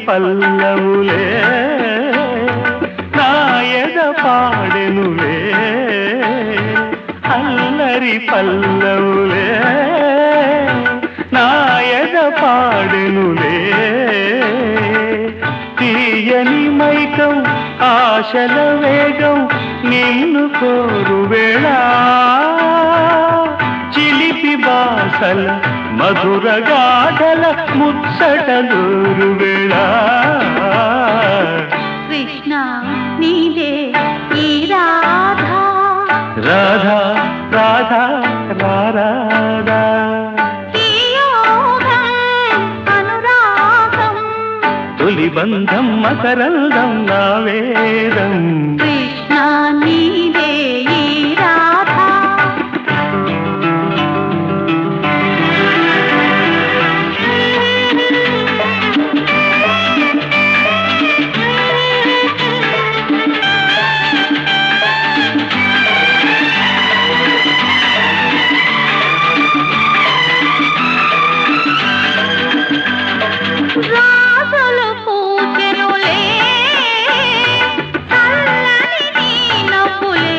పల్లవులే నాయద పాడెనులే అల్లరి పల్లవులే నాయద పాడెనులే తీయని మైకం ఆశల వేగం నిన్ను కోరు వేళ చిలిపి బాసల మధుర గాథల ముచ్చటలూరు వేళ కృష్ణ నీదే ఈ రాధా రాధా రాధా రారాధా ఈ యోగం అనురాగం తొలి బంధం మకరందం నా వేదం కృష్ణ నీదే ఈ రాధా రాసులు పూచెనులే చల్లని నీ నవ్వులే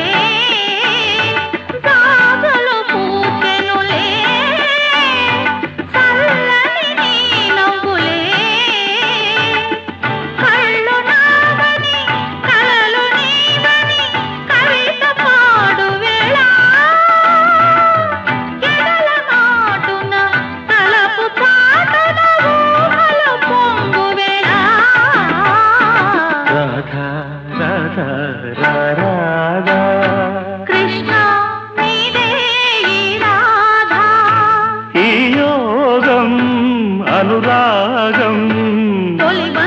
రాసులు పూచెనులే చల్లని నీ నవ్వులే కళ్ళు నావని కలలు నీవని కవిత పాడు వేళ ఎడల నాటున తలపు చాటున ఊహల పొంగు వేళ రాధా రాధా రారాధా కృష్ణ నీదే ఈ రాధా ఈ యోగం అనురాగం తొలి